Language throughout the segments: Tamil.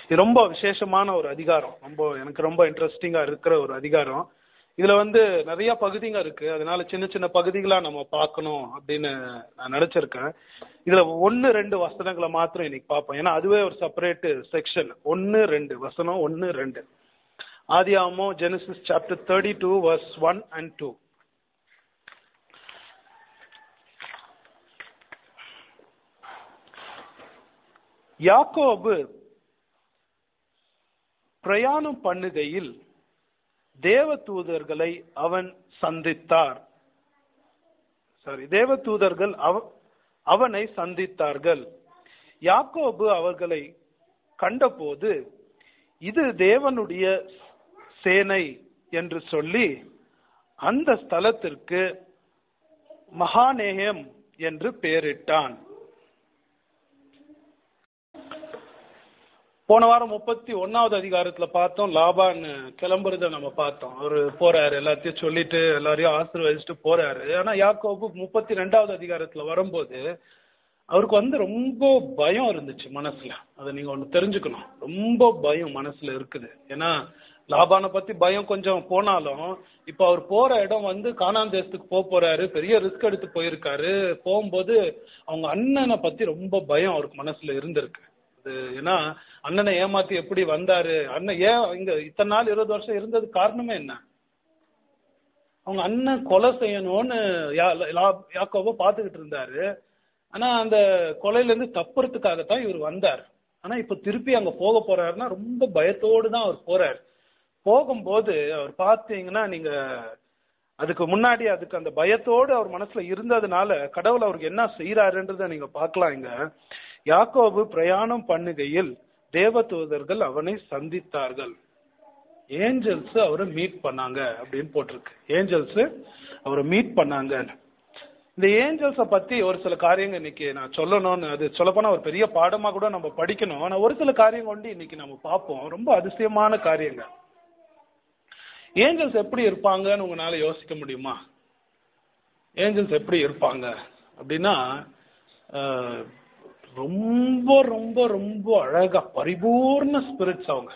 இது ரொம்ப விசேஷமான ஒரு அதிகாரம் ரொம்ப எனக்கு ரொம்ப இன்ட்ரெஸ்டிங்கா இருக்கிற ஒரு அதிகாரம் இதுல வந்து நிறைய பகுதிங்க இருக்கு அதனால சின்ன சின்ன பகுதிகளா நம்ம பார்க்கணும் அப்படின்னு நான் நினைச்சிருக்கேன் இதுல ஒன்னு ரெண்டு வசனங்களை மாத்திரம் இன்னைக்கு பார்ப்போம் ஏன்னா அதுவே ஒரு செப்பரேட் செக்ஷன் ஒன்னு ரெண்டு வசனம் ஒன்னு ரெண்டு ஆதியாமோ Genesis chapter thirty two verse one and two யாக்கோபு பிரயாணம் பண்ணுகையில் தேவதூதர்களை அவன் சந்தித்தார் சாரி தேவதூதர்கள் அவ- அவனை சந்தித்தார்கள் யாக்கோபு அவர்களை கண்டபோது இது தேவனுடைய சேனை என்று சொல்லி அந்த ஸ்தலத்திற்கு மகாநேயம் என்று பெயரிட்டான் போன வாரம் முப்பத்தி ஒன்னாவது அதிகாரத்துல பார்த்தோம் லாபான் கிளம்புறத நம்ம பார்த்தோம் அவரு போறாரு எல்லாத்தையும் சொல்லிட்டு எல்லாரையும் ஆசீர்வதிச்சுட்டு போறாரு ஆனா யாக்கோபு முப்பத்தி ரெண்டாவது அதிகாரத்துல வரும்போது அவருக்கு வந்து ரொம்ப பயம் இருந்துச்சு மனசுல அதை நீங்க ஒண்ணு தெரிஞ்சுக்கணும் ரொம்ப பயம் மனசுல இருக்குது ஏன்னா லாபானை பத்தி பயம் கொஞ்சம் போனாலும் இப்ப அவர் போற இடம் வந்து கானான் தேசத்துக்கு போக போறாரு பெரிய ரிஸ்க் எடுத்து போயிருக்காரு போகும்போது அவங்க அண்ணனை பத்தி ரொம்ப பயம் அவருக்கு மனசுல இருந்திருக்கு அது ஏன்னா அண்ணனை ஏமாத்தி எப்படி வந்தாரு அண்ணன் ஏன் இங்க இத்தனை நாள் இருபது வருஷம் இருந்தது காரணமே என்ன அவங்க அண்ணன் கொலை செய்யணும்னு யா- லா- யாக்கோப பாத்துக்கிட்டு இருந்தாரு ஆனா அந்த கொலையில இருந்து தப்புறதுக்காகத்தான் இவர் வந்தார் ஆனா இப்ப திருப்பி அங்க போக போறாருன்னா ரொம்ப பயத்தோடு தான் அவர் போறாரு போகும்போது அவர் பார்த்தீங்கன்னா நீங்க அதுக்கு முன்னாடி அதுக்கு அந்த பயத்தோடு அவர் மனசுல இருந்ததுனால கடவுள் அவருக்கு என்ன செய்யறாருன்றத நீங்க பார்க்கலாம் இங்க யாக்கோபு பிரயாணம் பண்ணுகையில் தேவதூதர்கள் அவனை சந்தித்தார்கள் ஏஞ்சல்ஸ் அவரை மீட் பண்ணாங்க அப்படின்னு போட்டிருக்கு ஏஞ்சல்ஸ் அவரை மீட் பண்ணாங்க இந்த ஏஞ்சல்ஸ பத்தி ஒரு சில காரியங்கள் இன்னைக்கு நான் சொல்லணும்னு அது சொல்லப்போனா ஒரு பெரிய பாடமா கூட நம்ம படிக்கணும் ஆனா ஒரு சில காரியம் கொண்டு இன்னைக்கு நம்ம பார்ப்போம் ரொம்ப அதிசயமான காரியங்கள் ஏஞ்சல்ஸ் எப்படி இருப்பாங்கன்னு உங்களால யோசிக்க முடியுமா ஏஞ்சல்ஸ் எப்படி இருப்பாங்க அப்படின்னா அஹ், ரொம்ப ரொம்ப ரொம்ப அழகா பரிபூர்ண ஸ்பிரிட்ஸ் அவங்க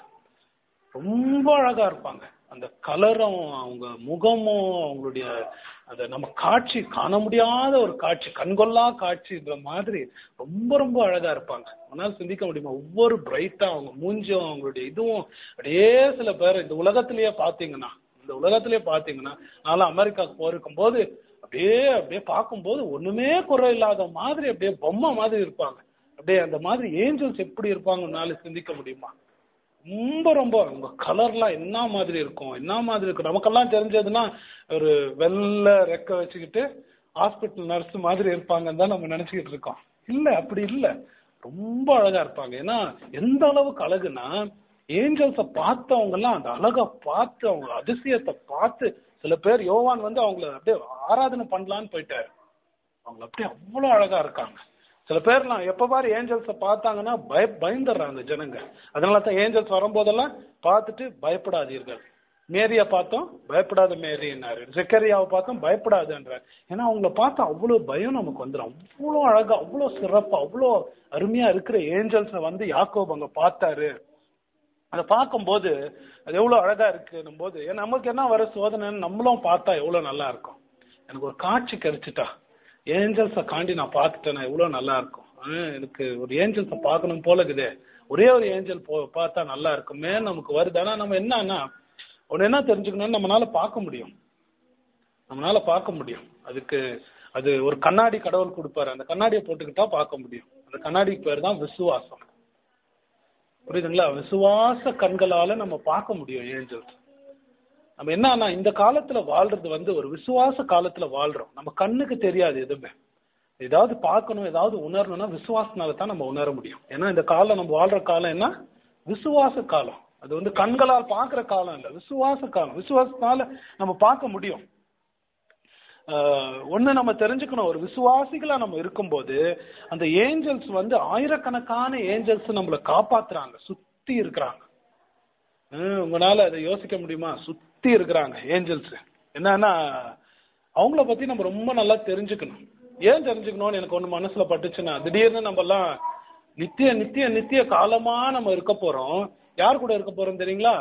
ரொம்ப அழகா இருப்பாங்க அந்த கலரும் அவங்க முகமும் அவங்களுடைய அந்த நம்ம காட்சி காண முடியாத ஒரு காட்சி கண்கொள்ளா காட்சின்ற மாதிரி ரொம்ப ரொம்ப அழகா இருப்பாங்க உன்னால சிந்திக்க முடியுமா ஒவ்வொரு பிரைட்டா அவங்க மூஞ்சும் அவங்களுடைய இதுவும் அப்படியே சில பேர் இந்த உலகத்திலேயே பாத்தீங்கன்னா இந்த உலகத்திலேயே பாத்தீங்கன்னா நானும் அமெரிக்காவுக்கு போயிருக்கும் போது அப்படியே அப்படியே பார்க்கும்போது ஒண்ணுமே குறை இல்லாத மாதிரி அப்படியே பொம்மை மாதிரி இருப்பாங்க அப்படியே அந்த மாதிரி ஏஞ்சல்ஸ் எப்படி இருப்பாங்கன்னால சிந்திக்க முடியுமா ரொம்ப ரொம்ப உங்க கலர்லாம் என்ன மாதிரி இருக்கும் என்ன மாதிரி இருக்கும் நமக்கெல்லாம் தெரிஞ்சதுன்னா ஒரு வெள்ளை ரெக்க வச்சுக்கிட்டு ஹாஸ்பிட்டல் நர்ஸ் மாதிரி இருப்பாங்கன்னு தான் நம்ம நினைச்சுக்கிட்டு இருக்கோம் இல்ல அப்படி இல்ல ரொம்ப அழகா இருப்பாங்க ஏன்னா எந்த அளவுக்கு அழகுனா ஏஞ்சல்ஸ பார்த்தவங்க எல்லாம் அந்த அழகை பார்த்து அவங்க அதிசயத்தை பார்த்து சில பேர் யோவான் வந்து அவங்கள அப்படியே ஆராதனை பண்ணலான்னு போயிட்டாரு அவங்க அப்படியே அவ்வளவு அழகா இருக்காங்க சில பேர்லாம் எப்ப பாரு ஏஞ்சல்ஸ பார்த்தாங்கன்னா பய பயந்துடுறாங்க ஜனங்க அதனால தான் ஏஞ்சல்ஸ் வரும்போதெல்லாம் பார்த்துட்டு பயப்படாதீர்கள் மேரியை பார்த்தோம் பயப்படாத மேரின்னாரு ஜெக்கரியாவை பார்த்தோம் பயப்படாதுன்றார் ஏன்னா அவங்கள பார்த்தா அவ்வளவு பயம் நமக்கு வந்துடும் அவ்வளோ அழகா அவ்வளோ சிறப்பா அவ்வளோ அருமையா இருக்கிற ஏஞ்சல்ஸை வந்து யாக்கோப் அங்க பார்த்தாரு அதை பார்க்கும்போது அது எவ்வளவு அழகா இருக்குன்னும் போது ஏன்னா நமக்கு என்ன வர சோதனைன்னு நம்மளும் பார்த்தா எவ்வளவு நல்லா இருக்கும் எனக்கு ஒரு காட்சி கிடைச்சிட்டா ஏஞ்சல்ஸை காண்டி நான் பார்த்துட்டேன்னா எவ்வளவு நல்லா இருக்கும் ஆஹ் எனக்கு ஒரு ஏஞ்சல்ஸை பார்க்கணும் போல இருக்குதே ஒரே ஒரு ஏஞ்சல் போ பார்த்தா நல்லா இருக்குமே நமக்கு வருது ஆனா நம்ம என்னன்னா ஒன்று என்ன தெரிஞ்சுக்கணும்னு நம்மளால பார்க்க முடியும் நம்மளால பார்க்க முடியும் அதுக்கு அது ஒரு கண்ணாடி கடவுள் கொடுப்பாரு அந்த கண்ணாடியை போட்டுக்கிட்டா பார்க்க முடியும் அந்த கண்ணாடிக்கு பேர் தான் விசுவாசம் புரியுதுங்களா விசுவாச கண்களால நம்ம பார்க்க முடியும் ஏஞ்சல்ஸ் நம்ம என்னன்னா இந்த காலத்துல வாழ்றது வந்து ஒரு விசுவாச காலத்துல வாழ்றோம் நம்ம கண்ணுக்கு தெரியாது எதுவுமே ஏதாவது பார்க்கணும் ஏதாவது உணரணும்னா விசுவாசனால தான் நம்ம உணர முடியும் ஏன்னா இந்த காலம் நம்ம வாழ்ற காலம் என்ன விசுவாச காலம் அது வந்து கண்களால் பார்க்கிற காலம் இல்ல விசுவாச காலம் விசுவாசத்தால நம்ம பார்க்க முடியும் ஆஹ் ஒண்ணு நம்ம தெரிஞ்சுக்கணும் ஒரு விசுவாசிகளா நம்ம இருக்கும்போது அந்த ஏஞ்சல்ஸ் வந்து ஆயிரக்கணக்கான ஏஞ்சல்ஸ் நம்மளை காப்பாத்துறாங்க சுத்தி இருக்கிறாங்க ஹம், உங்களால அதை யோசிக்க முடியுமா சுத்தி இருக்கிறாங்க ஏஞ்சல்ஸ் என்னன்னா அவங்கள பத்தி நம்ம ரொம்ப நல்லா தெரிஞ்சுக்கணும் ஏன் தெரிஞ்சுக்கணும்னு எனக்கு ஒண்ணு மனசுல பட்டுச்சுன்னா திடீர்னு நம்ம எல்லாம் நித்திய நித்திய நித்திய காலமா நம்ம இருக்க போறோம் யார் கூட இருக்க போறோம் தெரியுங்களா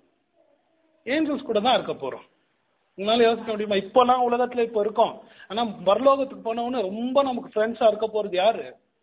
ஏஞ்சல்ஸ் கூட தான் இருக்க போறோம் உங்களால யோசிக்க முடியுமா இப்போலாம் உலகத்துல இப்போ இருக்கோம் ஆனா பரலோகத்துக்கு போனவொன்னு ரொம்ப நமக்கு ஃப்ரெண்ட்ஸா இருக்க போறது யாரு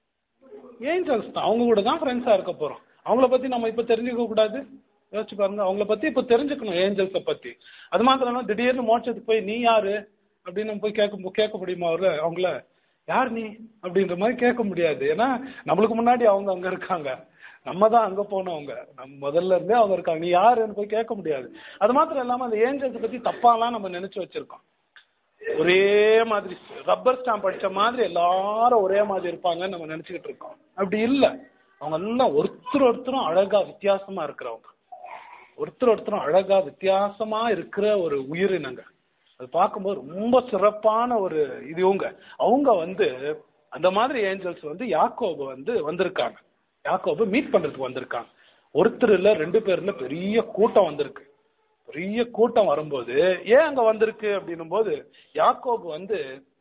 ஏஞ்சல்ஸ் தான் அவங்க கூட தான் ஃப்ரெண்ட்ஸா இருக்க போறோம் அவங்கள பத்தி நம்ம இப்ப தெரிஞ்சுக்க கூடாது யோசிச்சு பாருங்க அவங்கள பத்தி இப்ப தெரிஞ்சுக்கணும் ஏஞ்சல்ஸ பத்தி அது மாத்திரம் இல்லாம திடீர்னு மோட்சத்துக்கு போய் நீ யாரு அப்படின்னு நம்ம போய் கேட்க கேட்க முடியுமா அவர்ல அவங்கள யார் நீ அப்படின்ற மாதிரி கேட்க முடியாது ஏன்னா நம்மளுக்கு முன்னாடி அவங்க அங்க இருக்காங்க நம்ம தான் அங்க போனவங்க நம்ம முதல்ல இருந்தே அவங்க இருக்காங்க நீ யாருன்னு போய் கேட்க முடியாது அது மாத்திரம் இல்லாம அந்த ஏஞ்சல்ஸ் பத்தி தப்பாலாம் நம்ம நினைச்சு வச்சிருக்கோம் ஒரே மாதிரி ரப்பர் ஸ்டாம்ப் அடிச்ச மாதிரி எல்லாரும் ஒரே மாதிரி இருப்பாங்கன்னு நம்ம நினைச்சுக்கிட்டு இருக்கோம் அப்படி இல்ல அவங்க எல்லாம் ஒருத்தர் ஒருத்தரும் அழகா வித்தியாசமா இருக்கிறவங்க ஒருத்தர் ஒருத்தரும் அழகா வித்தியாசமா இருக்கிற ஒரு உயிரினங்க அது பார்க்கும்போது ரொம்ப சிறப்பான ஒரு இது இவங்க அவங்க வந்து அந்த மாதிரி ஏஞ்சல்ஸ் வந்து யாக்கோபு வந்து வந்திருக்காங்க யாக்கோபு மீட் பண்றதுக்கு வந்திருக்காங்க ஒருத்தர் இல்ல ரெண்டு பேர்ல பெரிய கூட்டம் வந்திருக்கு பெரிய கூட்டம் வரும்போது ஏன் அங்க வந்திருக்கு அப்படின்னும் போது யாக்கோபு வந்து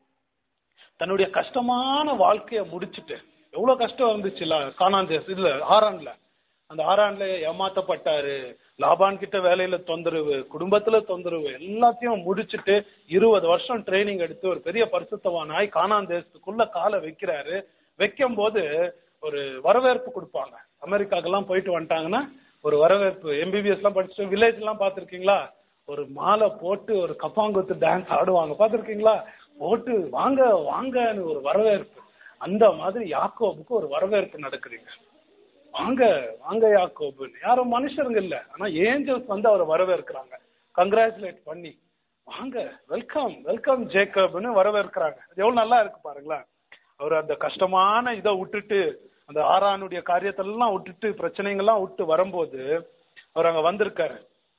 தன்னுடைய கஷ்டமான வாழ்க்கைய முடிச்சுட்டு எவ்வளவு கஷ்டம் வந்துச்சுல காணாந்தேஸ் இல்ல ஆரான்ல அந்த ஆரான்ல ஏமாத்தப்பட்டாரு லாபான் கிட்ட வேலையில தொந்தரவு குடும்பத்துல தொந்தரவு எல்லாத்தையும் முடிச்சுட்டு இருபது வருஷம் ட்ரைனிங் எடுத்து ஒரு பெரிய பரிசுத்தவானாய் காணாந்தேசத்துக்குள்ள காலை வைக்கிறாரு வைக்கும் போது ஒரு வரவேற்பு கொடுப்பாங்க அமெரிக்காக்கெல்லாம் போயிட்டு வந்துட்டாங்கன்னா ஒரு வரவேற்பு எம்பிபிஎஸ் எல்லாம் படிச்சுட்டு வில்லேஜ் எல்லாம் பார்த்துருக்கீங்களா ஒரு மாலை போட்டு ஒரு கப்பாங்குத்து டான்ஸ் ஆடுவாங்க பார்த்துருக்கீங்களா போட்டு வாங்க வாங்கன்னு ஒரு வரவேற்பு அந்த மாதிரி யாக்கோபுக்கு ஒரு வரவேற்பு நடக்குதுங்க வாங்க வாங்க யாக்கோபுன்னு யாரும் மனுஷருங்க இல்ல ஆனா ஏஞ்சல்ஸ் வந்து அவரை வரவேற்கிறாங்க கங்க்ராச்சுலேட் பண்ணி வாங்க வெல்கம் வெல்கம் ஜேக்கப்னு வரவேற்கிறாங்க அது எவ்வளவு நல்லா இருக்கு பாருங்களேன் அவர் அந்த கஷ்டமான இதை விட்டுட்டு அந்த ஆறானுடைய காரியத்தெல்லாம் விட்டுட்டு பிரச்சனைகள்லாம் விட்டு வரும்போது அவர் அங்க வந்திருக்காரு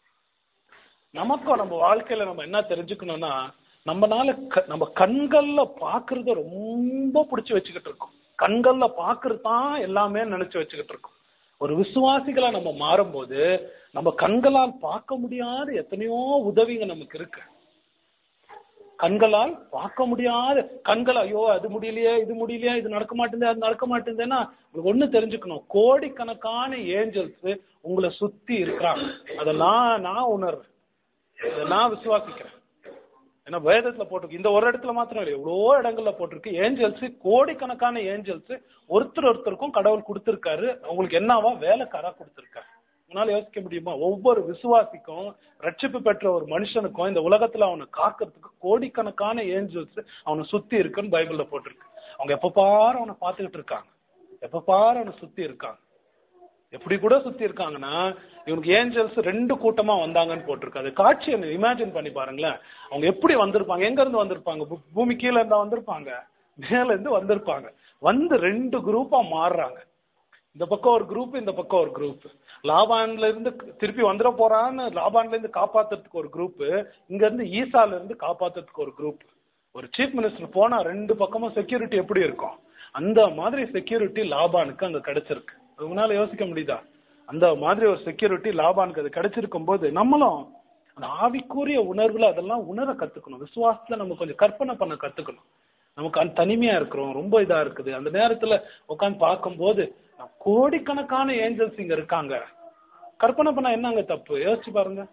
நமக்கும் நம்ம வாழ்க்கையில நம்ம என்ன தெரிஞ்சுக்கணும்னா நம்மனால க- நம்ம கண்கள்ல பாக்குறத ரொம்ப பிடிச்சு வச்சுக்கிட்டு இருக்கோம் கண்கள்ல பாக்குறது தான் எல்லாமே நினைச்சு வச்சுக்கிட்டு இருக்கோம் ஒரு விசுவாசிகளா நம்ம மாறும்போது நம்ம கண்களால் பார்க்க முடியாத எத்தனையோ உதவிங்க நமக்கு இருக்கு கண்களால் பார்க்க முடியாத கண்கள் ஐயோ அது முடியலையே இது முடியலையே இது நடக்க மாட்டேங்குது அது நடக்க மாட்டேங்குதுன்னா உங்களுக்கு ஒண்ணு தெரிஞ்சுக்கணும் கோடிக்கணக்கான ஏஞ்சல்ஸ் உங்களை சுத்தி இருக்கிறாங்க அதை நான் நான் உணர்றேன் அதை நான் விசுவாசிக்கிறேன் ஏன்னா வேதத்துல போட்டிருக்கு இந்த ஒரு இடத்துல மாத்திரம் இல்லை எவ்வளோ இடங்கள்ல போட்டிருக்கு ஏஞ்சல்ஸ் கோடிக்கணக்கான ஏஞ்சல்ஸ் ஒருத்தர் ஒருத்தருக்கும் கடவுள் கொடுத்திருக்காரு அவங்களுக்கு என்னவா வேலைக்காரா கொடுத்திருக்காரு உன்னால யோசிக்க முடியுமா ஒவ்வொரு விசுவாசிக்கும் ரட்சிப்பு பெற்ற ஒரு மனுஷனுக்கும் இந்த உலகத்துல அவனை காக்கிறதுக்கு கோடிக்கணக்கான ஏஞ்சல்ஸ் அவனை சுத்தி இருக்குன்னு பைபிள்ல போட்டிருக்கு அவங்க எப்ப பாரு அவனை பார்த்துக்கிட்டு இருக்காங்க எப்ப பாரு அவனை சுத்தி இருக்காங்க எப்படி கூட சுத்தி இருக்காங்கன்னா இவனுக்கு ஏஞ்சல்ஸ் ரெண்டு கூட்டமா வந்தாங்கன்னு போட்டிருக்கு அது காட்சியை இமேஜின் பண்ணி பாருங்களேன் அவங்க எப்படி வந்திருப்பாங்க எங்க இருந்து வந்திருப்பாங்க பூ- பூமி கீழே இருந்தா வந்திருப்பாங்க மேல இருந்து வந்திருப்பாங்க வந்து ரெண்டு குரூப்பா மாறுறாங்க இந்த பக்கம் ஒரு குரூப் இந்த பக்கம் ஒரு குரூப் லாபான்ல இருந்து திருப்பி வந்துட போறான்னு லாபான்ல இருந்து காப்பாத்துறதுக்கு ஒரு குரூப் இங்க இருந்து ஈசால இருந்து காப்பாத்துறதுக்கு ஒரு குரூப் ஒரு சீஃப் மினிஸ்டர் போனா ரெண்டு பக்கமும் செக்யூரிட்டி எப்படி இருக்கும் அந்த மாதிரி செக்யூரிட்டி லாபானுக்கு அங்க கிடைச்சிருக்கு அது உங்களால யோசிக்க முடியுதா அந்த மாதிரி ஒரு செக்யூரிட்டி லாபானுக்கு அது கிடைச்சிருக்கும் போது நம்மளும் அந்த ஆவிக்குரிய உணர்வுல அதெல்லாம் உணர கத்துக்கணும் விசுவாசத்துல நம்ம கொஞ்சம் கற்பனை பண்ண கத்துக்கணும் நமக்கு அந்த தனிமையா இருக்கிறோம் ரொம்ப இதா இருக்குது அந்த நேரத்துல உட்காந்து பார்க்கும்போது கோடிக்கணக்கான ஏஞ்சல்ஸ் இங்க இருக்காங்க கற்பனை பண்ணா என்னங்க தப்பு யோசிச்சு பாருங்க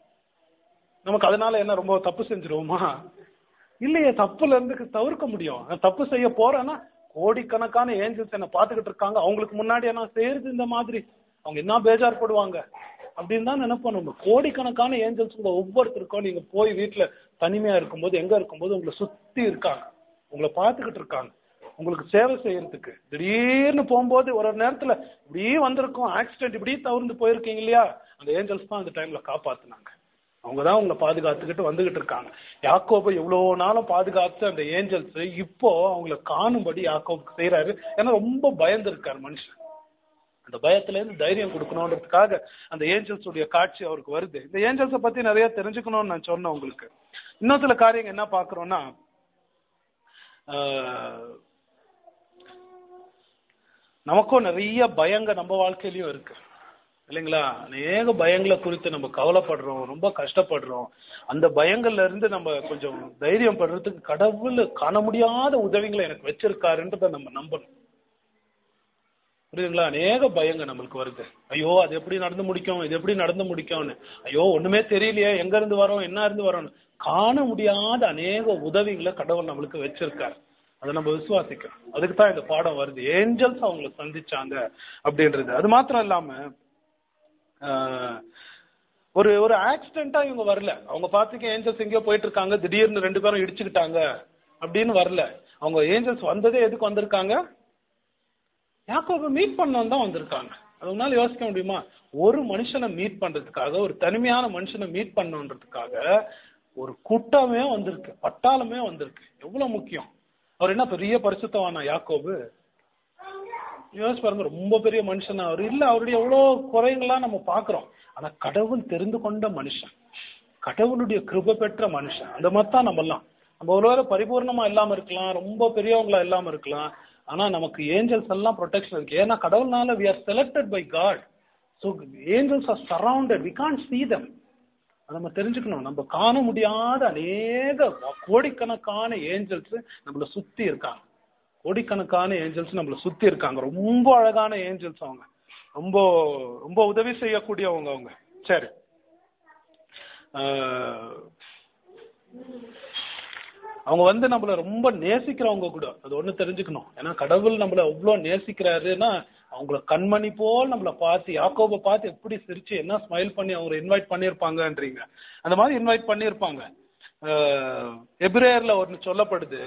நமக்கு அதனால என்ன ரொம்ப தப்பு செஞ்சிருவோமா இல்லையே தப்புல இருந்து தவிர்க்க முடியும் நான் தப்பு செய்ய போறேன்னா கோடிக்கணக்கான ஏஞ்சல்ஸ் என்ன பார்த்துக்கிட்டு இருக்காங்க அவங்களுக்கு முன்னாடி என்ன செய்யறது இந்த மாதிரி அவங்க என்ன பேஜார் படுவாங்க அப்படின்னு தான் நினைப்போம் நம்ம கோடிக்கணக்கான ஏஞ்சல்ஸ் உங்க ஒவ்வொருத்தருக்கும் நீங்க போய் வீட்டுல தனிமையா இருக்கும்போது எங்க இருக்கும்போது உங்களை சுத்தி இருக்காங்க உங்களை பார்த்துக்கிட்டு இருக்காங்க உங்களுக்கு சேவை செய்யறதுக்கு திடீர்னு போகும்போது ஒரு ஒரு நேரத்துல இப்படியே வந்திருக்கும் ஆக்சிடென்ட் இப்படி தவிர்த்து போயிருக்கீங்க இல்லையா அந்த ஏஞ்சல்ஸ் தான் அந்த டைம்ல காப்பாத்துனாங்க அவங்க தான் உங்களை பாதுகாத்துக்கிட்டு வந்துகிட்டு இருக்காங்க யாக்கோபை இவ்வளவு நாளும் பாதுகாத்து அந்த ஏஞ்சல்ஸ் இப்போ அவங்கள காணும்படி யாக்கோபுக்கு செய்யறாரு ஏன்னா ரொம்ப பயந்து இருக்காரு மனுஷன் அந்த பயத்துல இருந்து தைரியம் கொடுக்கணுன்றதுக்காக அந்த ஏஞ்சல்ஸ் உடைய காட்சி அவருக்கு வருது இந்த ஏஞ்சல்ஸை பத்தி நிறைய தெரிஞ்சுக்கணும்னு நான் சொன்னேன் உங்களுக்கு இன்னும் சில காரியங்க என்ன பாக்குறோம்னா ஆஹ், நமக்கும் நிறைய பயங்க நம்ம வாழ்க்கையிலயும் இருக்கு இல்லைங்களா அநேக பயங்களை குறித்து நம்ம கவலைப்படுறோம் ரொம்ப கஷ்டப்படுறோம் அந்த பயங்கள்ல இருந்து நம்ம கொஞ்சம் தைரியம் படுறதுக்கு கடவுள் காண முடியாத உதவிகளை எனக்கு வச்சிருக்காருன்றத நம்ம நம்பணும் புரியுதுங்களா அநேக பயங்க நம்மளுக்கு வருது ஐயோ அது எப்படி நடந்து முடிக்கும் இது எப்படி நடந்து முடிக்கும்னு ஐயோ ஒண்ணுமே தெரியலையே எங்க இருந்து வரோம் என்ன இருந்து வரோம்னு காண முடியாத அநேக உதவிகளை கடவுள் நம்மளுக்கு வச்சிருக்காரு அதை நம்ம விசுவாசிக்கிறோம் அதுக்கு தான் இந்த பாடம் வருது ஏஞ்சல்ஸ் அவங்கள சந்திச்சாங்க அப்படின்றது அது மாத்திரம் இல்லாம ஆஹ், ஒரு ஒரு ஆக்சிடென்ட்டா இவங்க வரல அவங்க பார்த்துக்க ஏஞ்சல்ஸ் எங்கேயோ போயிட்டு இருக்காங்க திடீர்னு ரெண்டு பேரும் இடிச்சுக்கிட்டாங்க அப்படின்னு வரல அவங்க ஏஞ்சல்ஸ் வந்ததே எதுக்கு வந்திருக்காங்க யாக்கோபை மீட் பண்ணவன் தான் வந்திருக்காங்க அது உன்னால யோசிக்க முடியுமா ஒரு மனுஷனை மீட் பண்றதுக்காக ஒரு தனிமையான மனுஷனை மீட் பண்ணணுன்றதுக்காக ஒரு கூட்டமே வந்திருக்கு பட்டாளமே வந்திருக்கு எவ்வளவு முக்கியம் அவர் என்ன பெரிய பரிசுத்தவானா யாக்கோபு யோசிச்சு பாருங்க ரொம்ப பெரிய மனுஷன் அவர் இல்ல அவருடைய எவ்வளவு குறைகள்லாம் நம்ம பாக்குறோம் ஆனா கடவுள் தெரிந்து கொண்ட மனுஷன் கடவுளுடைய கிருபை பெற்ற மனுஷன் அந்த மாதிரி தான் நம்ம எல்லாம் நம்ம ஒருவேளை பரிபூர்ணமா இல்லாம இருக்கலாம் ரொம்ப பெரியவங்களா இல்லாம இருக்கலாம் ஆனா நமக்கு ஏஞ்சல்ஸ் எல்லாம் ப்ரொடெக்ஷன் இருக்கு ஏன்னா கடவுள்னால we are selected by God so angels are surrounded we can see them அதை நம்ம தெரிஞ்சுக்கணும் நம்ம காண முடியாத அநேக கோடிக்கணக்கான ஏஞ்சல்ஸ் நம்மள சுத்தி இருக்காங்க கோடிக்கணக்கான ஏஞ்சல்ஸ் நம்மள சுத்தி இருக்காங்க ரொம்ப அழகான ஏஞ்சல்ஸ் அவங்க ரொம்ப ரொம்ப உதவி செய்யக்கூடியவங்க அவங்க சரி ஆஹ், அவங்க வந்து நம்மள ரொம்ப நேசிக்கிறவங்க கூட அது ஒண்ணு தெரிஞ்சுக்கணும் ஏன்னா கடவுள் நம்மள அவ்வளவு நேசிக்கிறாருன்னா அவங்கள கண்மணி போல் நம்மள பார்த்து யாக்கோபை பார்த்து எப்படி சிரிச்சு என்ன ஸ்மைல் பண்ணி அவங்க இன்வைட் பண்ணியிருப்பாங்கன்றீங்க அந்த மாதிரி இன்வைட் பண்ணியிருப்பாங்க ஆஹ், எபிரேயர்ல ஒன்னு சொல்லப்படுது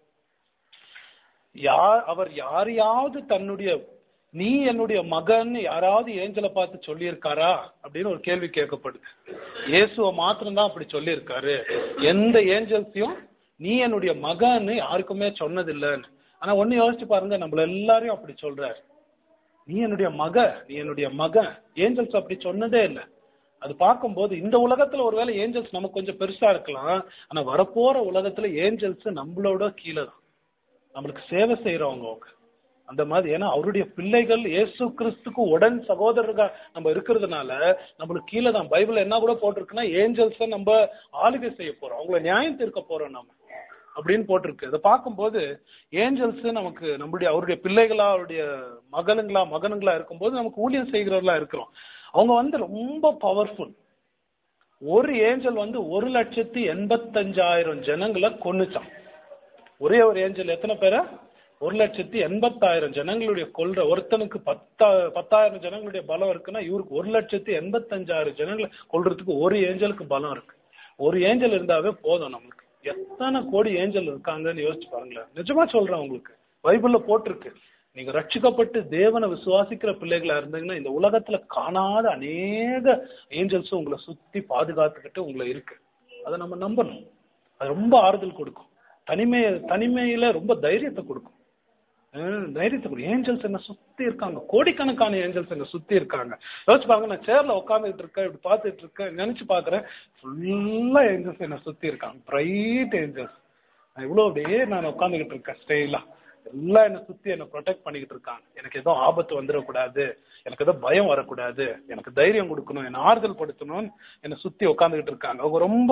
யார் அவர் யாரையாவது தன்னுடைய நீ என்னுடைய மகன் யாராவது ஏஞ்சலை பார்த்து சொல்லியிருக்காரா அப்படின்னு ஒரு கேள்வி கேட்கப்படுது இயேசுவை மாத்திரம்தான் அப்படி சொல்லியிருக்காரு எந்த ஏஞ்சல்ஸையும் நீ என்னுடைய மகன்னு யாருக்குமே சொன்னதில்லைன்னு ஆனா ஒண்ணு யோசிச்சு பாருங்க நம்மள எல்லாரையும் அப்படி சொல்றாரு நீ என்னுடைய மக நீ என்னுடைய மகன் ஏஞ்சல்ஸ் அப்படி சொன்னதே இல்லை அது பார்க்கும்போது இந்த உலகத்துல ஒருவேளை ஏஞ்சல்ஸ் நமக்கு கொஞ்சம் பெருசா இருக்கலாம் ஆனா வரப்போற உலகத்துல ஏஞ்சல்ஸ் நம்மளோட கீழே தான் நம்மளுக்கு சேவை செய்யறவங்க அவங்க அந்த மாதிரி ஏன்னா அவருடைய பிள்ளைகள் இயேசு கிறிஸ்துக்கு உடன் சகோதரர்கள் நம்ம இருக்கிறதுனால நம்மளுக்கு கீழே தான் பைபிள் என்ன கூட போட்டிருக்குன்னா ஏஞ்சல்ஸை நம்ம ஆளுகை செய்ய போறோம் அவங்கள நியாயம் தீர்க்க போறோம் நம்ம அப்படின்னு போட்டிருக்கு அதை பார்க்கும்போது ஏஞ்சல்ஸ் நமக்கு நம்மளுடைய அவருடைய பிள்ளைகளா அவருடைய மகனுங்களா மகனுங்களா இருக்கும்போது நமக்கு ஊழியம் செய்கிறவர்களா இருக்கிறோம் அவங்க வந்து ரொம்ப பவர்ஃபுல் ஒரு ஏஞ்சல் வந்து ஒரு லட்சத்தி எண்பத்தஞ்சாயிரம் ஜனங்களை கொன்னுச்சான் ஒரே ஒரு ஏஞ்சல் எத்தனை பேரை ஒரு லட்சத்தி எண்பத்தாயிரம் ஜனங்களுடைய கொல்ற ஒருத்தனுக்கு பத்தா பத்தாயிரம் ஜனங்களுடைய பலம் இருக்குன்னா இவருக்கு ஒரு லட்சத்தி எண்பத்தஞ்சாயிரம் ஜனங்களை கொல்றதுக்கு ஒரு ஏஞ்சலுக்கு பலம் இருக்கு ஒரு ஏஞ்சல் இருந்தாவே போதும் நம்மளுக்கு எத்தனை கோடி ஏஞ்சல் இருக்காங்கன்னு யோசிச்சு பாருங்களேன் நிஜமா சொல்றேன் உங்களுக்கு பைபிள்ல போட்டிருக்கு நீங்க ரட்சிக்கப்பட்டு தேவனை விசுவாசிக்கிற பிள்ளைகளா இருந்தீங்கன்னா இந்த உலகத்துல காணாத அநேக ஏஞ்சல்ஸும் உங்களை சுத்தி பாதுகாத்துக்கிட்டு உங்களை இருக்கு அதை நம்ம நம்பணும் அது ரொம்ப ஆறுதல் கொடுக்கும் தனிமை தனிமையில ரொம்ப தைரியத்தை கொடுக்கும் ஹம், தைரியத்தை கொடுக்கும் ஏஞ்சல்ஸ் என்ன சுத்தி இருக்காங்க கோடிக்கணக்கான ஏஞ்சல்ஸ் என்ன சுத்தி இருக்காங்க யோசிச்சு பாருங்க நான் சேர்ல உட்காந்துட்டு இருக்கேன் இப்படி பார்த்துட்டு இருக்கேன் நினைச்சு பாக்குறேன் ஃபுல்லா ஏஞ்சல்ஸ் என்ன சுத்தி இருக்காங்க பிரைட் ஏஞ்சல்ஸ் நான் இவ்வளவு அப்படியே நான் உட்காந்துக்கிட்டு இருக்கேன் ஸ்டெயிலா எல்லாம் என்னை சுத்தி என்னை ப்ரொடெக்ட் பண்ணிக்கிட்டு இருக்காங்க எனக்கு ஏதோ ஆபத்து வந்துடக்கூடாது எனக்கு ஏதோ பயம் வரக்கூடாது எனக்கு தைரியம் கொடுக்கணும் என்னை ஆறுதல் படுத்தணும்னு என்னை சுத்தி உட்காந்துக்கிட்டு இருக்காங்க அவங்க ரொம்ப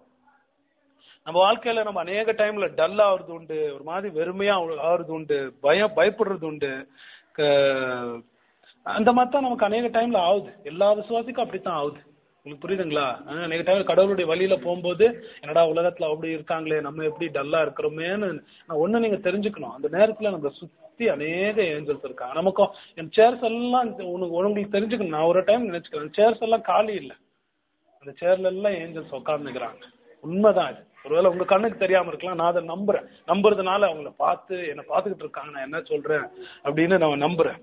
நம்ம வாழ்க்கையில நம்ம அநேக டைம்ல டல் ஆகுறது உண்டு ஒரு மாதிரி வெறுமையா ஆகுறது உண்டு பயம் பயப்படுறது உண்டு க- அந்த மாதிரி தான் நமக்கு அநேக டைம்ல ஆகுது எல்லா விசுவாசிக்கும் அப்படித்தான் ஆகுது உங்களுக்கு புரியுதுங்களா அஹ் அநேக டைம்ல கடவுளுடைய வழியில போகும்போது என்னடா உலகத்துல அப்படி இருக்காங்களே நம்ம எப்படி டல்லா இருக்கிறோமேன்னு நான் ஒண்ணு நீங்க தெரிஞ்சுக்கணும் அந்த நேரத்துல நம்ம சுத்தி அநேக ஏஞ்சல்ஸ் இருக்காங்க நமக்கும் என் சேர்ஸ் எல்லாம் இந்த உனக்கு உங்களுக்கு தெரிஞ்சுக்கணும் நான் ஒரு டைம் நினைச்சுக்கிறேன் சேர்ஸ் எல்லாம் காலி இல்லை அந்த சேர்ல எல்லாம் ஏஞ்சல்ஸ் உட்கார்ந்துக்கிறாங்க உண்மைதான் இது ஒருவேளை உங்க கண்ணுக்கு தெரியாம இருக்கலாம் நான் அதை நம்புறேன் நம்புறதுனால அவங்கள பார்த்து என்ன பார்த்துக்கிட்டு இருக்காங்க நான் என்ன சொல்றேன் அப்படின்னு நான் நம்புறேன்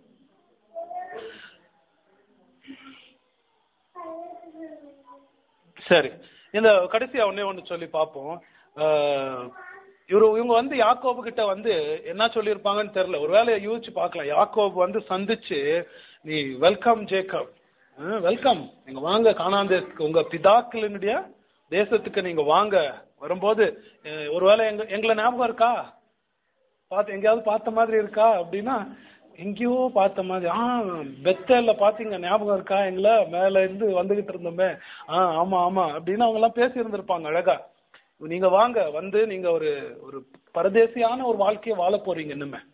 சரி இந்த கடைசியா ஒண்ணே ஒண்ணு சொல்லி பார்ப்போம் ஆஹ் இவரு இவங்க வந்து யாக்கோபு கிட்ட வந்து என்ன சொல்லியிருப்பாங்கன்னு தெரியல ஒருவேளை யோசிச்சு பார்க்கலாம் யாக்கோபு வந்து சந்திச்சு நீ வெல்கம் ஜேக்கப் வெல்கம் நீங்க வாங்க காணாந்தேசத்துக்கு உங்க பிதாக்களினுடைய தேசத்துக்கு நீங்க வாங்க வரும்போது அஹ், ஒருவேளை எங்க எங்களை ஞாபகம் இருக்கா பார்த்து எங்கேயாவது பார்த்த மாதிரி இருக்கா அப்படின்னா எங்கேயோ பார்த்த மாதிரி ஆ பெத்தல்ல பாத்தீங்க ஞாபகம் இருக்கா எங்களை மேல இருந்து வந்துகிட்டு இருந்தோமே ஆ ஆமா ஆமா அப்படின்னு அவங்க எல்லாம் பேசி இருந்திருப்பாங்க அழகா நீங்க வாங்க வந்து நீங்க ஒரு ஒரு பரதேசியான ஒரு வாழ்க்கையை வாழ போறீங்க இன்னுமே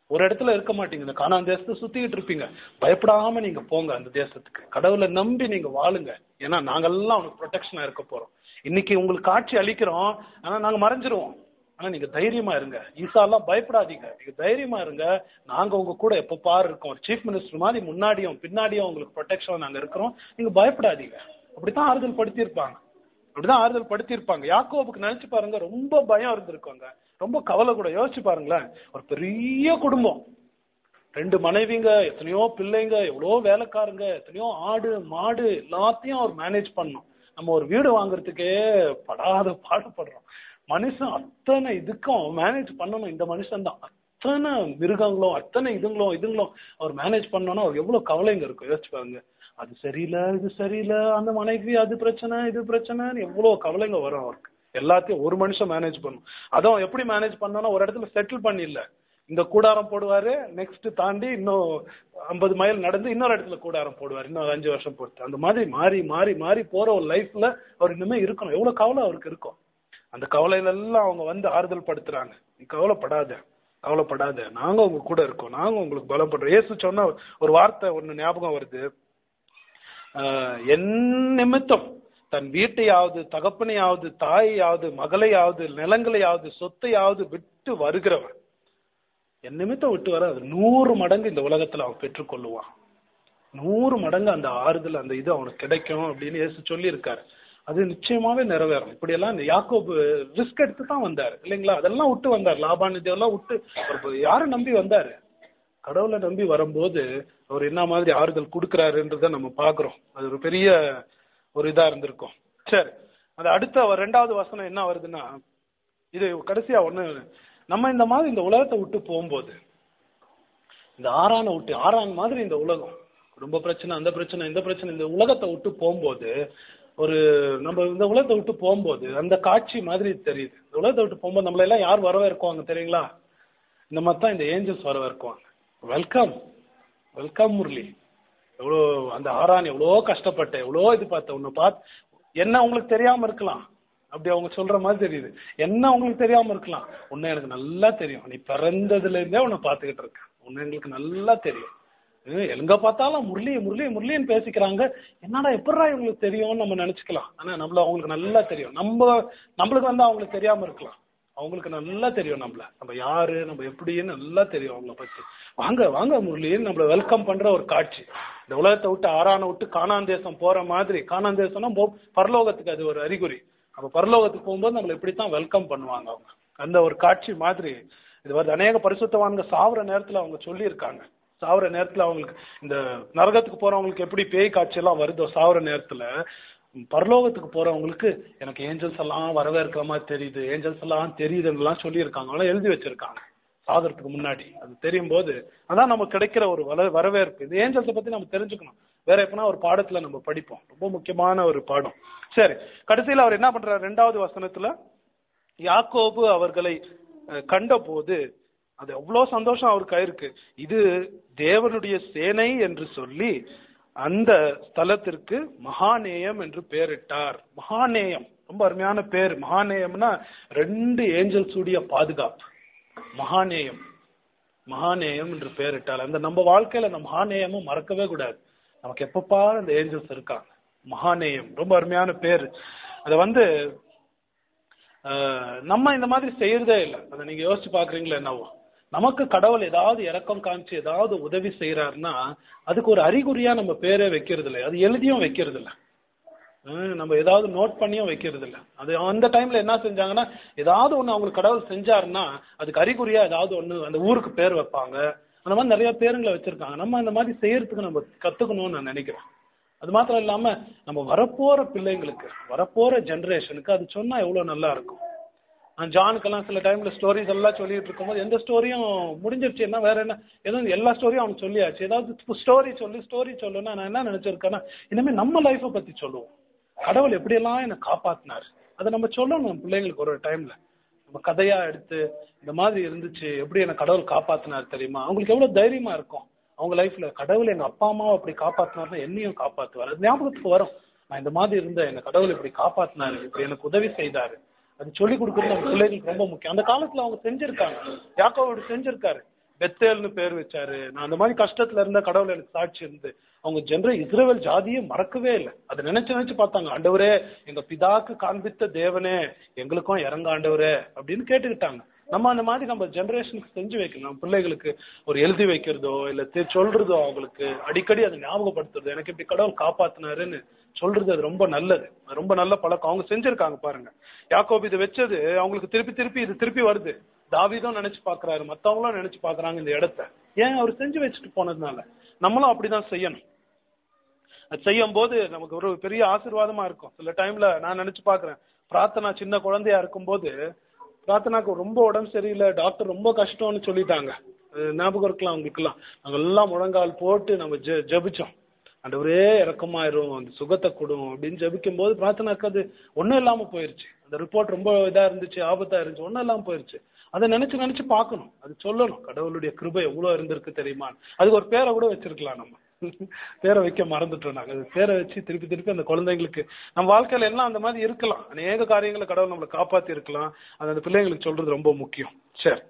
ஒரு இடத்துல இருக்க மாட்டீங்க இந்த காணான் தேசத்தை சுத்திக்கிட்டு இருப்பீங்க பயப்படாம நீங்க போங்க அந்த தேசத்துக்கு கடவுளை நம்பி நீங்க வாழுங்க ஏன்னா நாங்கெல்லாம் அவனுக்கு ப்ரொடெக்ஷனா இருக்க போறோம் இன்னைக்கு உங்களுக்கு காட்சி அளிக்கிறோம் ஆனா நாங்க மறைஞ்சிருவோம் ஆனா நீங்க தைரியமா இருங்க ஈசாலாம் பயப்படாதீங்க நீங்க தைரியமா இருங்க நாங்க உங்க கூட எப்ப பாரு இருக்கோம் சீஃப் மினிஸ்டர் மாதிரி முன்னாடியும் பின்னாடியும் உங்களுக்கு ப்ரொடெக்ஷன் நாங்க இருக்கிறோம் நீங்க பயப்படாதீங்க அப்படித்தான் ஆறுதல் படுத்தியிருப்பாங்க அப்படிதான் ஆறுதல் படுத்தியிருப்பாங்க யாக்கோபுக்கு நினைச்சு பாருங்க ரொம்ப பயம் இருந்திருக்காங்க ரொம்ப கவலை கூட யோசிச்சு பாருங்களேன் ஒரு பெரிய குடும்பம் ரெண்டு மனைவிங்க எத்தனையோ பிள்ளைங்க எவ்வளோ வேலைக்காரங்க எத்தனையோ ஆடு மாடு எல்லாத்தையும் அவர் மேனேஜ் பண்ணணும் நம்ம ஒரு வீடு வாங்குறதுக்கே படாத பாடுபடுறோம் மனுஷன் அத்தனை இதுக்கும் மேனேஜ் பண்ணணும் இந்த மனுஷன் தான் அத்தனை மிருகங்களும் அத்தனை இதுங்களும் இதுங்களும் அவர் மேனேஜ் பண்ணோம்னா அவர் எவ்வளவு கவலைங்க இருக்கும் யோசிச்சு பாருங்க அது சரியில்லை இது சரியில்லை அந்த மனைவி அது பிரச்சனை இது பிரச்சனைன்னு எவ்வளவு கவலைங்க வரும் அவருக்கு எல்லாத்தையும் ஒரு மனுஷன் மேனேஜ் பண்ணும் அதுவும் எப்படி மேனேஜ் பண்ணோம்னா ஒரு இடத்துல செட்டில் பண்ணிடல இந்த கூடாரம் போடுவாரு நெக்ஸ்ட் தாண்டி இன்னும் ஐம்பது மைல் நடந்து இன்னொரு இடத்துல கூடாரம் போடுவார் இன்னும் அஞ்சு வருஷம் பொறுத்து அந்த மாதிரி மாறி மாறி மாறி போற ஒரு லைஃப்ல அவர் இனிமே இருக்கணும் எவ்வளவு கவலை அவருக்கு இருக்கும் அந்த கவலையில எல்லாம் அவங்க வந்து ஆறுதல் படுத்துறாங்க நீ கவலைப்படாத கவலைப்படாத நாங்க உங்க கூட இருக்கோம் நாங்க உங்களுக்கு பலப்படுறோம் ஏசு சொன்ன ஒரு வார்த்தை ஒண்ணு ஞாபகம் வருது ஆஹ், என் நிமித்தம் தன் வீட்டையாவது தகப்பனையாவது தாயையாவது மகளையாவது நிலங்களையாவது சொத்தையாவது விட்டு வருகிறவன் என் நிமித்தம் விட்டு வர அது நூறு மடங்கு இந்த உலகத்துல அவன் பெற்றுக்கொள்ளுவான் நூறு மடங்கு அந்த ஆறுதல் அந்த இது அவனுக்கு கிடைக்கும் அப்படின்னு இயேசு சொல்லி இருக்காரு அது நிச்சயமாவே நிறைவேறும் இப்படி எல்லாம் இந்த யாக்கோபு ரிஸ்க் எடுத்து தான் வந்தார் இல்லைங்களா அதெல்லாம் விட்டு வந்தார் லாபான் இதெல்லாம் விட்டு அவர் யாரை நம்பி வந்தாரு கடவுளை நம்பி வரும்போது அவர் என்ன மாதிரி ஆறுதல் கொடுக்கிறாருன்றத நம்ம பாக்குறோம் அது ஒரு பெரிய ஒரு இதா இருந்திருக்கும் சரி அது அடுத்த ஒரு ரெண்டாவது வசனம் என்ன வருதுன்னா இது கடைசியா ஒண்ணு நம்ம இந்த மாதிரி இந்த உலகத்தை விட்டு போகும்போது இந்த ஆறான விட்டு ஆறான் மாதிரி இந்த உலகம் குடும்ப பிரச்சனை அந்த பிரச்சனை இந்த பிரச்சனை இந்த உலகத்தை விட்டு போகும்போது ஒரு நம்ம இந்த உலகத்தை விட்டு போகும்போது அந்த காட்சி மாதிரி தெரியுது இந்த உலகத்தை விட்டு போகும்போது நம்மள எல்லாம் யார் வரவேற்குவாங்க தெரியுங்களா இந்த மாதிரி தான் இந்த ஏஞ்சல்ஸ் வரவேற்குவாங்க வெல்கம் வெல்கம் முரளி எவ்வளோ அந்த ஆறான் எவ்வளோ கஷ்டப்பட்ட எவ்வளோ இது பார்த்த உன்னை பார்த்து என்ன உங்களுக்கு தெரியாம இருக்கலாம் அப்படி அவங்க சொல்ற மாதிரி தெரியுது என்ன உங்களுக்கு தெரியாம இருக்கலாம் உன்னை எனக்கு நல்லா தெரியும் நீ பிறந்ததுல இருந்தே உன்னை பார்த்துக்கிட்டு இருக்க உன்னை எங்களுக்கு நல்லா தெரியும் ஹம், எங்க பார்த்தாலும் முரளி முரளி முரளின்னு பேசிக்கிறாங்க என்னடா எப்படா இவங்களுக்கு தெரியும்னு நம்ம நினைச்சுக்கலாம் ஆனா நம்மள அவங்களுக்கு நல்லா தெரியும் நம்ம நம்மளுக்கு வந்து அவங்களுக்கு தெரியாம இருக்கலாம் அவங்களுக்கு நல்லா தெரியும் நம்மள நம்ம யாரு நம்ம எப்படின்னு நல்லா தெரியும் அவங்கள பத்தி வாங்க வாங்க முரளின்னு நம்மள வெல்கம் பண்ற ஒரு காட்சி இந்த உலகத்தை விட்டு ஆறான விட்டு காணான் தேசம் போற மாதிரி காணான் தேசம்னா போ- பரலோகத்துக்கு அது ஒரு அறிகுறி நம்ம பரலோகத்துக்கு போகும்போது நம்மள இப்படித்தான் வெல்கம் பண்ணுவாங்க அவங்க அந்த ஒரு காட்சி மாதிரி இது வந்து அநேக பரிசுத்தவான்க சாவுற நேரத்துல அவங்க சொல்லியிருக்காங்க சாவுற நேரத்துல அவங்களுக்கு இந்த நரகத்துக்கு போறவங்களுக்கு எப்படி பேய் காட்சி எல்லாம் வருதோ சாவுற நேரத்துல ம், பரலோகத்துக்கு போறவங்களுக்கு எனக்கு ஏஞ்சல்ஸ் எல்லாம் வரவேற்கிற மாதிரி தெரியுது ஏஞ்சல்ஸ் எல்லாம் தெரியுதுன்னு எல்லாம் சொல்லியிருக்காங்க அதெல்லாம் எழுதி வச்சிருக்காங்க சாகிறதுக்கு முன்னாடி அது தெரியும் போது அதான் நமக்கு கிடைக்கிற ஒரு வர வரவேற்பு இது ஏஞ்சல்ஸை பத்தி நம்ம தெரிஞ்சுக்கணும் வேற எப்பனா ஒரு பாடத்துல நம்ம படிப்போம் ரொம்ப முக்கியமான ஒரு பாடம் சரி கடைசியில அவர் என்ன பண்றாரு ரெண்டாவது வசனத்துல யாக்கோபு அவர்களை அஹ், கண்டபோது அது எவ்வளவு சந்தோஷம் அவருக்கு ஆயிருக்கு இது தேவனுடைய சேனை என்று சொல்லி அந்த ஸ்தலத்திற்கு மகாநேயம் என்று பெயரிட்டார் மகாநேயம் ரொம்ப அருமையான பேர் மகாநேயம்னா ரெண்டு ஏஞ்சல்ஸ் உடைய பாதுகாப்பு மகாநேயம் மகாநேயம் என்று பெயரிட்டார் அந்த நம்ம வாழ்க்கையில அந்த மகாநேயமும் மறக்கவே கூடாது நமக்கு எப்ப பாரு அந்த ஏஞ்சல்ஸ் இருக்காங்க மகாநேயம் ரொம்ப அருமையான பேர் அதை வந்து ஆஹ், நம்ம இந்த மாதிரி செய்யறதே இல்லை அதை நீங்க யோசிச்சு பாக்குறீங்களா என்னவோ நமக்கு கடவுள் ஏதாவது இறக்கம் காமிச்சு ஏதாவது உதவி செய்யறாருன்னா அதுக்கு ஒரு அறிகுறியா நம்ம பேரே வைக்கிறது இல்லை அது எழுதியும் வைக்கிறது இல்லை ஹம், நம்ம ஏதாவது நோட் பண்ணியும் வைக்கிறது இல்ல அது அந்த டைம்ல என்ன செஞ்சாங்கன்னா ஏதாவது ஒண்ணு அவங்களுக்கு கடவுள் செஞ்சாருன்னா அதுக்கு அறிகுறியா ஏதாவது ஒண்ணு அந்த ஊருக்கு பேர் வைப்பாங்க அந்த மாதிரி நிறைய பேருங்களை வச்சிருக்காங்க நம்ம அந்த மாதிரி செய்யறதுக்கு நம்ம கத்துக்கணும்னு நான் நினைக்கிறேன் அது மாத்திரம் இல்லாம நம்ம வரப்போற பிள்ளைங்களுக்கு வரப்போற ஜெனரேஷனுக்கு அது சொன்னா எவ்வளவு நல்லா இருக்கும் நான் ஜானுக்கெல்லாம் சில டைம்ல ஸ்டோரிஸ் எல்லாம் சொல்லிட்டு இருக்கும்போது எந்த ஸ்டோரியும் முடிஞ்சிருச்சு என்ன வேற என்ன ஏதோ எல்லா ஸ்டோரியும் அவனுக்கு சொல்லியாச்சு ஏதாவது ஸ்டோரி சொல்லி ஸ்டோரி சொல்லுன்னா நான் என்ன நினைச்சிருக்கேன்னா இனிமே நம்ம லைஃப்பை பத்தி சொல்லுவோம் கடவுள் எப்படியெல்லாம் என்னை காப்பாத்தினார் அதை நம்ம சொல்லணும் நம்ம பிள்ளைங்களுக்கு ஒரு டைம்ல நம்ம கதையா எடுத்து இந்த மாதிரி இருந்துச்சு எப்படி என்னை கடவுள் காப்பாத்தினார் தெரியுமா அவங்களுக்கு எவ்வளவு தைரியமா இருக்கும் அவங்க லைஃப்ல கடவுள் எங்க அப்பா அம்மாவை அப்படி காப்பாத்தினார்னா என்னையும் காப்பாத்துவார் அது ஞாபகத்துக்கு வரும் நான் இந்த மாதிரி இருந்தேன் என்ன கடவுள் இப்படி காப்பாத்தினாரு இப்படி எனக்கு உதவி செய்தாரு அது சொல்லி கொடுக்கறது நம்ம பிள்ளைகளுக்கு ரொம்ப முக்கியம் அந்த காலத்துல அவங்க செஞ்சிருக்காங்க யாக்கோவோடு செஞ்சிருக்காரு பெத்தேல்னு பேர் வச்சாரு நான் அந்த மாதிரி கஷ்டத்துல இருந்த கடவுள் எனக்கு சாட்சி இருந்து அவங்க ஜென்ர இஸ்ரேல் ஜாதியை மறக்கவே இல்லை அதை நினைச்சு நினைச்சு பார்த்தாங்க ஆண்டவரே எங்க பிதாக்கு காண்பித்த தேவனே எங்களுக்கும் இறங்க ஆண்டவரே அப்படின்னு கேட்டுக்கிட்டாங்க நம்ம அந்த மாதிரி நம்ம ஜெனரேஷனுக்கு செஞ்சு வைக்கணும் நம்ம பிள்ளைகளுக்கு ஒரு எழுதி வைக்கிறதோ இல்ல தெ- சொல்றதோ அவங்களுக்கு அடிக்கடி அதை ஞாபகப்படுத்துறது எனக்கு இப்படி கடவுள் காப்பாத்தினாருன்னு சொல்றது அது ரொம்ப நல்லது அது ரொம்ப நல்ல பழக்கம் அவங்க செஞ்சிருக்காங்க பாருங்க யாக்கோபு இது வச்சது அவங்களுக்கு திருப்பி திருப்பி இது திருப்பி வருது தாவீதும் நினைச்சு பாக்குறாரு மத்தவங்களும் நினைச்சு பாக்குறாங்க இந்த இடத்த ஏன் அவர் செஞ்சு வச்சுட்டு போனதுனால நம்மளும் அப்படிதான் செய்யணும் அது செய்யும் போது நமக்கு ஒரு பெரிய ஆசீர்வாதமா இருக்கும் சில டைம்ல நான் நினைச்சு பாக்குறேன் பிரார்த்தனா சின்ன குழந்தையா இருக்கும்போது பிரார்த்தனாக்கு ரொம்ப உடம்பு சரியில்லை டாக்டர் ரொம்ப கஷ்டம்னு சொல்லிட்டாங்க அது ஞாபகம் இருக்கலாம் அவங்களுக்குலாம் நாங்க எல்லாம் முழங்கால் போட்டு நம்ம ஜெ ஜெபிச்சோம் ஆண்டவரே இறக்கமாயிரும் அந்த சுகத்தை கொடும் அப்படின்னு ஜெபிக்கும் போது பிரார்த்தனாக்கு அது ஒண்ணும் இல்லாம போயிருச்சு அந்த ரிப்போர்ட் ரொம்ப இதா இருந்துச்சு ஆபத்தா இருந்துச்சு ஒண்ணும் இல்லாம போயிருச்சு அதை நினைச்சு நினைச்சு பார்க்கணும் அது சொல்லணும் கடவுளுடைய கிருபை எவ்வளவு இருந்திருக்கு தெரியுமா அதுக்கு ஒரு பேரை கூட வச்சிருக்கலாம் நம்ம பேரை வைக்க மறந்துட்டோம் நாங்க அது பேரை வச்சு திருப்பி திருப்பி அந்த குழந்தைங்களுக்கு நம்ம வாழ்க்கையில எல்லாம் அந்த மாதிரி இருக்கலாம் அநேக காரியங்களை கடவுள் நம்மளை காப்பாத்தி இருக்கலாம் அது அந்த பிள்ளைங்களுக்கு சொல்றது ரொம்ப முக்கியம் சரி